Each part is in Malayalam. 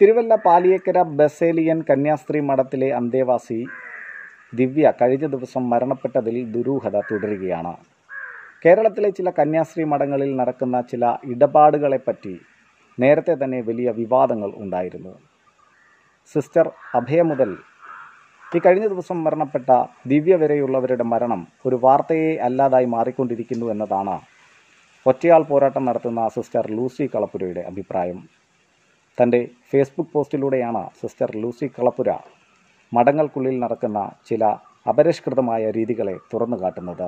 തിരുവല്ല പാലിയേക്കര ബസേലിയൻ കന്യാസ്ത്രീ മഠത്തിലെ അന്തേവാസി ദിവ്യ കഴിഞ്ഞ ദിവസം മരണപ്പെട്ടതിൽ ദുരൂഹത തുടരുകയാണ് കേരളത്തിലെ ചില കന്യാസ്ത്രീ മഠങ്ങളിൽ നടക്കുന്ന ചില ഇടപാടുകളെപ്പറ്റി നേരത്തെ തന്നെ വലിയ വിവാദങ്ങൾ ഉണ്ടായിരുന്നു സിസ്റ്റർ അഭയ മുതൽ ഈ കഴിഞ്ഞ ദിവസം മരണപ്പെട്ട ദിവ്യ വരെയുള്ളവരുടെ മരണം ഒരു വാർത്തയെ അല്ലാതായി മാറിക്കൊണ്ടിരിക്കുന്നു എന്നതാണ് ഒറ്റയാൾ പോരാട്ടം നടത്തുന്ന സിസ്റ്റർ ലൂസി കളപ്പുരയുടെ അഭിപ്രായം തൻ്റെ ഫേസ്ബുക്ക് പോസ്റ്റിലൂടെയാണ് സിസ്റ്റർ ലൂസി കളപ്പുര മഠങ്ങൾക്കുള്ളിൽ നടക്കുന്ന ചില അപരിഷ്കൃതമായ രീതികളെ തുറന്നു കാട്ടുന്നത്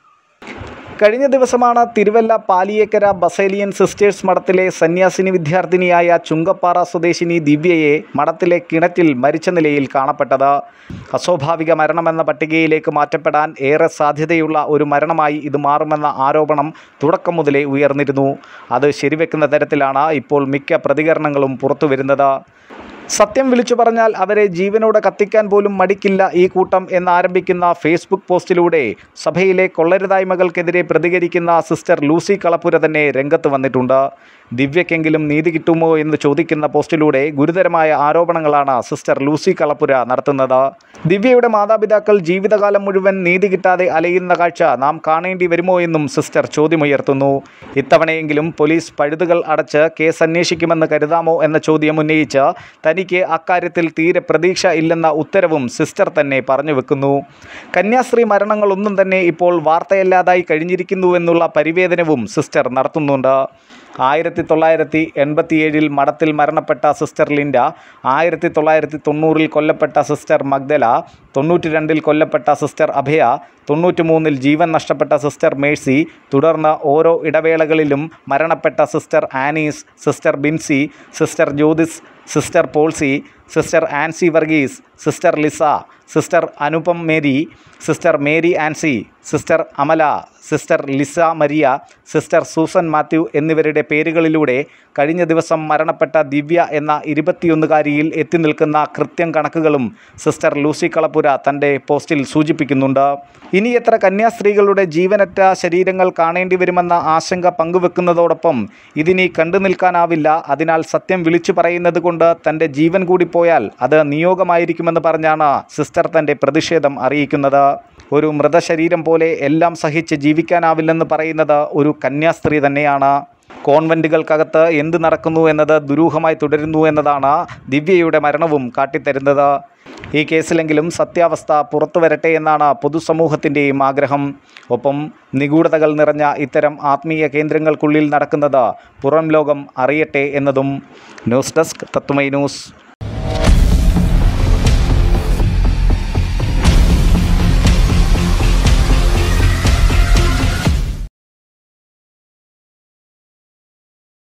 കഴിഞ്ഞ ദിവസമാണ് തിരുവല്ല പാലിയേക്കര ബസേലിയൻ സിസ്റ്റേഴ്സ് മഠത്തിലെ സന്യാസിനി വിദ്യാർത്ഥിനിയായ ചുങ്കപ്പാറ സ്വദേശിനി ദിവ്യയെ മഠത്തിലെ കിണറ്റിൽ മരിച്ച നിലയിൽ കാണപ്പെട്ടത് അസ്വാഭാവിക മരണമെന്ന പട്ടികയിലേക്ക് മാറ്റപ്പെടാൻ ഏറെ സാധ്യതയുള്ള ഒരു മരണമായി ഇത് മാറുമെന്ന ആരോപണം തുടക്കം മുതലേ ഉയർന്നിരുന്നു അത് ശരിവെക്കുന്ന തരത്തിലാണ് ഇപ്പോൾ മിക്ക പ്രതികരണങ്ങളും പുറത്തുവരുന്നത് സത്യം വിളിച്ചു പറഞ്ഞാൽ അവരെ ജീവനോടെ കത്തിക്കാൻ പോലും മടിക്കില്ല ഈ കൂട്ടം എന്നാരംഭിക്കുന്ന ഫേസ്ബുക്ക് പോസ്റ്റിലൂടെ സഭയിലെ കൊള്ളരുതായ്മകൾക്കെതിരെ പ്രതികരിക്കുന്ന സിസ്റ്റർ ലൂസി കളപ്പുര തന്നെ രംഗത്ത് വന്നിട്ടുണ്ട് ദിവ്യക്കെങ്കിലും നീതി കിട്ടുമോ എന്ന് ചോദിക്കുന്ന പോസ്റ്റിലൂടെ ഗുരുതരമായ ആരോപണങ്ങളാണ് സിസ്റ്റർ ലൂസി കളപ്പുര നടത്തുന്നത് ദിവ്യയുടെ മാതാപിതാക്കൾ ജീവിതകാലം മുഴുവൻ നീതി കിട്ടാതെ അലയുന്ന കാഴ്ച നാം കാണേണ്ടി വരുമോ എന്നും സിസ്റ്റർ ചോദ്യമുയർത്തുന്നു ഇത്തവണയെങ്കിലും പോലീസ് പഴുതുകൾ അടച്ച് കേസ് അന്വേഷിക്കുമെന്ന് കരുതാമോ എന്ന ചോദ്യം ഉന്നയിച്ച് തനിക്ക് അക്കാര്യത്തിൽ തീരെ പ്രതീക്ഷ ഇല്ലെന്ന ഉത്തരവും സിസ്റ്റർ തന്നെ പറഞ്ഞു വെക്കുന്നു കന്യാസ്ത്രീ മരണങ്ങളൊന്നും തന്നെ ഇപ്പോൾ വാർത്തയല്ലാതായി കഴിഞ്ഞിരിക്കുന്നുവെന്നുള്ള പരിവേദനവും സിസ്റ്റർ നടത്തുന്നുണ്ട് ആയിരത്തി തൊള്ളായിരത്തി എൺപത്തിയേഴിൽ മഠത്തിൽ മരണപ്പെട്ട സിസ്റ്റർ ലിൻഡ ആയിരത്തി തൊള്ളായിരത്തി തൊണ്ണൂറിൽ കൊല്ലപ്പെട്ട സിസ്റ്റർ മഗ്ദല തൊണ്ണൂറ്റി രണ്ടിൽ കൊല്ലപ്പെട്ട സിസ്റ്റർ അഭയ തൊണ്ണൂറ്റി മൂന്നിൽ ജീവൻ നഷ്ടപ്പെട്ട സിസ്റ്റർ മേഴ്സി തുടർന്ന് ഓരോ ഇടവേളകളിലും മരണപ്പെട്ട sister Annies sister Binsy sister Jyothis sister Polsy sister Ancy Varghese sister Lisa sister Anupam Mary sister Mary Ancy sister Amala sister Lisa Maria sister Susan Mathew എന്നിവരുടെ പേരുകളിലൂടെ കഴിഞ്ഞ ദിവസം മരണപ്പെട്ട ദിവ്യ എന്ന ഇരുപത്തിയൊന്നുകാരിയിൽ എത്തി നിൽക്കുന്ന കൃത്യം കണക്കുകളും സിസ്റ്റർ ലൂസി കളപ്പുര തൻ്റെ പോസ്റ്റിൽ സൂചിപ്പിക്കുന്നുണ്ട് ഇനി എത്ര കന്യാസ്ത്രീകളുടെ ജീവനറ്റ ശരീരങ്ങൾ കാണേണ്ടി വരുമെന്ന ആശങ്ക പങ്കുവെക്കുന്നതോടൊപ്പം ഇതിനി കണ്ടു നിൽക്കാനാവില്ല അതിനാൽ സത്യം വിളിച്ചു പറയുന്നത് കൊണ്ട് തൻ്റെ ജീവൻ കൂടി പോയാൽ അത് നിയോഗമായിരിക്കുമെന്ന് പറഞ്ഞാണ് സിസ്റ്റർ തൻ്റെ പ്രതിഷേധം അറിയിക്കുന്നത് ഒരു മൃതശരീരം പോലെ എല്ലാം സഹിച്ച് ജീവിക്കാനാവില്ലെന്ന് പറയുന്നത് ഒരു കന്യാസ്ത്രീ തന്നെയാണ് കോൺവെൻറ്റുകൾക്കകത്ത് എന്ത് നടക്കുന്നു എന്നത് ദുരൂഹമായി തുടരുന്നു എന്നതാണ് ദിവ്യയുടെ മരണവും കാട്ടിത്തരുന്നത് ഈ കേസിലെങ്കിലും സത്യാവസ്ഥ പുറത്തു വരട്ടെ എന്നാണ് പൊതുസമൂഹത്തിൻ്റെയും ആഗ്രഹം ഒപ്പം നിഗൂഢതകൾ നിറഞ്ഞ ഇത്തരം ആത്മീയ കേന്ദ്രങ്ങൾക്കുള്ളിൽ നടക്കുന്നത് പുറം ലോകം അറിയട്ടെ എന്നതും ന്യൂസ് ഡെസ്ക് തത്വമൈ ന്യൂസ്